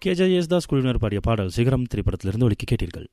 K J Yesudas குழுவினர் பாடிய பாடல் சிகரம் திரைப்படத்திலிருந்து ஒலிக்க கேட்டீர்கள்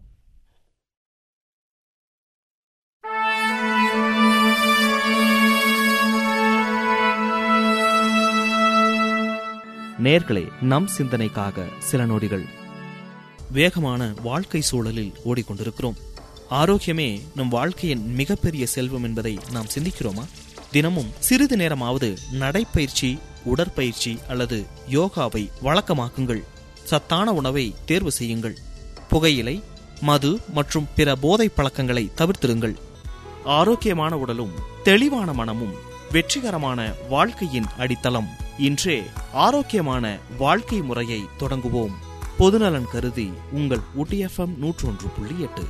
நேர்களே நம் சிந்தனைக்காக சில நொடிகள் வேகமான வாழ்க்கை சூழலில் ஓடிக்கொண்டிருக்கிறோம் ஆரோக்கியமே நம் வாழ்க்கையின் மிகப்பெரிய செல்வம் என்பதை நாம் சிந்திக்கிறோமா தினமும் சிறிது நேரமாவது நடைப்பயிற்சி உடற்பயிற்சி அல்லது யோகாவை வழக்கமாக்குங்கள் சத்தான உணவை தேர்வு செய்யுங்கள் புகையிலை மது மற்றும் பிற போதைப் பழக்கங்களை தவிர்த்திருங்கள் ஆரோக்கியமான உடலும் தெளிவான மனமும் வெற்றிகரமான வாழ்க்கையின் அடித்தளம் இன்றே ஆரோக்கியமான வாழ்க்கை முறையை தொடங்குவோம் பொதுநலன் கருதி உங்கள் ஊட்டி எஃப்எம் நூற்று ஒன்று புள்ளி எட்டு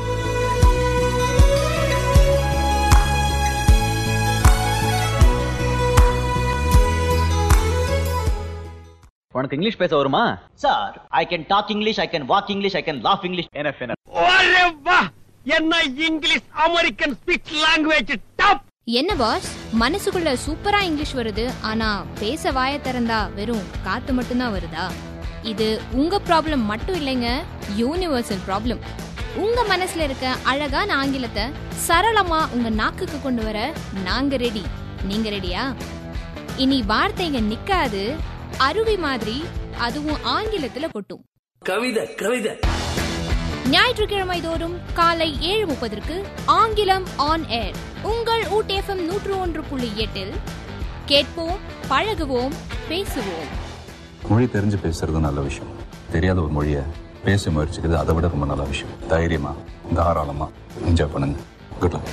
உனக்கு இங்கிலீஷ் பேச வருமா sir I can talk English I can walk English I can laugh English என்எஃப் ஒரே வா என்ன English American speech language top என்ன பாஸ் மனசுக்குள்ள சூப்பரா இங்கிலீஷ் வருது ஆனா பேச வாய திறந்தா வெறும் காத்து மட்டும்தான் வருதா இது உங்க ப்ராப்ளம் மட்டும் இல்லைங்க யூனிவர்சல் ப்ராப்ளம் உங்க மனசுல இருக்க அழகான ஆங்கிலத்தை சரளமா உங்க நாக்குக்கு கொண்டு வர நாங்க ரெடி நீங்க ரெடியா இனி வார்த்தைங்க நிக்காது அருவி மாதிரி அதுவும் ஆங்கிலத்துல கொட்டும் கவிதை கவிதை ஞாயிற்றுக்கிழமை தோறும் காலை ஏழு முப்பதற்கு ஆங்கிலம் ஆன் ஏர் உங்கள் ஊட்டேஃபம் நூற்று ஒன்று புள்ளி எட்டில் கேட்போம் பழகுவோம் பேசுவோம் மொழி தெரிஞ்சு பேசுறது நல்ல விஷயம் தெரியாத ஒரு மொழியை பேச முயற்சிக்கிறது அதை விட ரொம்ப நல்ல விஷயம் தைரியமா தாராளமா என்ஜாய் பண்ணுங்க குட் லக்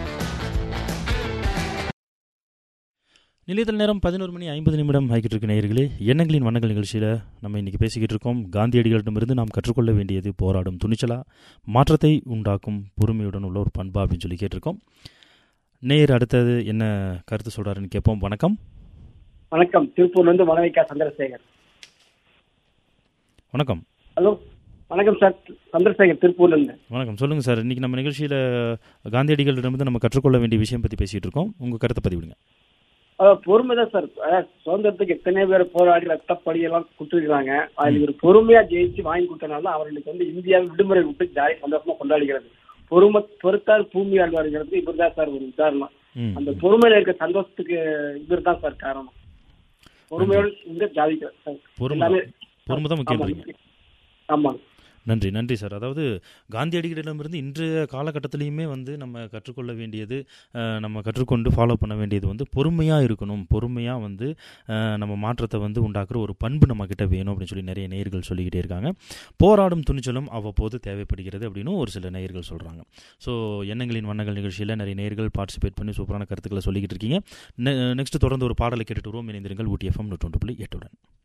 நிலையத்தில் நேரம் பதினோரு மணி ஐம்பது நிமிடம் ஆகிட்டு இருக்க நேயர்களே எண்ணங்களின் வண்ணங்கள் நிகழ்ச்சியில் நம்ம இன்னைக்கு பேசிக்கிட்டு இருக்கோம் காந்தியடிகளிடமிருந்து நாம் கற்றுக்கொள்ள வேண்டியது போராடும் துணிச்சலா மாற்றத்தை உண்டாக்கும் பொறுமையுடன் உள்ள ஒரு பண்பா அப்படின்னு சொல்லி கேட்டிருக்கோம் நேயர் அடுத்தது என்ன கருத்து சொல்றாருன்னு கேட்போம் வணக்கம் வணக்கம் திருப்பூர்ல இருந்து மனவிகா சந்திரசேகர் வணக்கம் ஹலோ வணக்கம் சார் சந்திரசேகர் திருப்பூர்ல இருந்து வணக்கம் சொல்லுங்கள் சார் இன்னைக்கு நம்ம நிகழ்ச்சியில் காந்தியடிகளிடமிருந்து நம்ம கற்றுக்கொள்ள வேண்டிய விஷயம் பற்றி பேசிகிட்டு இருக்கோம் உங்கள் கருத்தை பதிவிடுங்க அஹ் பொறுமை தான் சார் அஹ் சுதந்திரத்துக்கு எத்தனை பேர் போராடி ரத்தப்படி எல்லாம் கொடுத்துருக்காங்க அதுல ஒரு பொறுமையா ஜெயிச்சு வாங்கி கொடுத்தனால தான் அவர் இன்னைக்கு வந்து இந்தியாவில் விடுமுறை விட்டு ஜாலி சந்தோஷமா கொண்டாடுகிறது பொறுமை பொறுத்தால் பூமி ஆழ்வாருங்கிறது இவர் தான் சார் ஒரு உதாரணம் ம் அந்த பொறுமையில இருக்க சந்தோஷத்துக்கு இவர் தான் சார் காரணம் பொறுமையோடு இங்க ஜாதிக்கிறார் சார் பொறுமை எல்லாமே பொறுமை தான் முக்கியம் ஆமாங்க நன்றி நன்றி சார் அதாவது காந்தியடிகளிடமிருந்து இன்றைய காலகட்டத்திலையுமே வந்து நம்ம கற்றுக்கொள்ள வேண்டியது அஹ், நம்ம கற்றுக்கொண்டு ஃபாலோ பண்ண வேண்டியது வந்து பொறுமையாக இருக்கணும் பொறுமையாக வந்து அஹ், நம்ம மாற்றத்தை வந்து உண்டாக்குற ஒரு பண்பு நம்மக்கிட்ட வேணும் அப்படின்னு சொல்லி நிறைய நேயர்கள் சொல்லிக்கிட்டே இருக்காங்க போராடும் துணிச்சலும் அவ்வப்போது தேவைப்படுகிறது அப்படின்னு ஒரு சில நேயர்கள் சொல்கிறாங்க ஸோ எண்ணங்களின் வண்ணங்கள் நிகழ்ச்சியில் நிறைய நேயர்கள் பார்ட்டிசிபேட் பண்ணி சூப்பரான கருத்துக்களை சொல்லிக்கிட்டு இருக்கீங்க நெக்ஸ்ட் தொடர்ந்து ஒரு பாடலை கேட்டுட்டு வருவோம் இணைந்திருங்கள் ஊட்டி எஃப்எம் நூற்றி புள்ளி எட்டுடன்